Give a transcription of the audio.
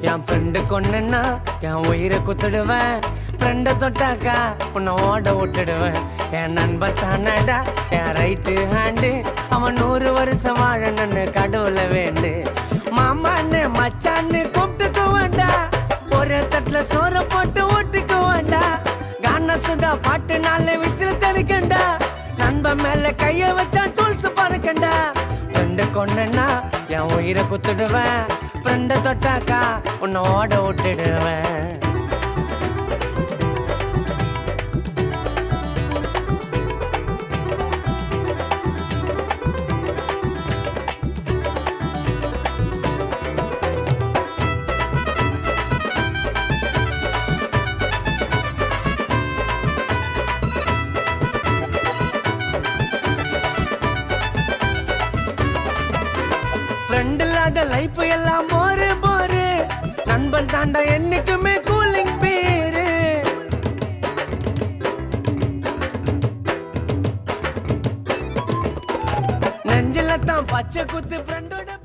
என் friend கொண்டேன்னா என் உயிரை குத்துடுவேன் ஃப்ரெண்டை தொட்டாக்கா உன்னை ஓட விட்டுடுவேன் என் நண்பன் தானடா என் ரைட்டு ஹேண்டு அவன் நூறு வருஷம் வாழணும்னு கடவுளை வேண்டு மாமான்னு மச்சான்னு கூப்பிட்டுக்க வேண்டாம் ஒரு தட்டுல சோற போட்டு ஓட்டுக்க வேண்டாம் கான சுதா பாட்டு நாலு விசில் தடுக்கண்டா நண்பன் மேல கைய வச்சா டூல்ஸ் பறக்கண்டா ஃப்ரெண்டு கொண்டேன்னா என் உயிரை குத்துடுவேன் ஃப்ரெண்டை தொட்டாக்கா உன்னை ஓட விட்டுடுவேன் ஃப்ரெண்ட் இல்லாத லைஃப் எல்லாம் போரு போரு நண்பன் தாண்டா என்னைக்குமே கூலிங் பேரு நெஞ்சில தான் பச்சை குத்து ஃப்ரெண்டோட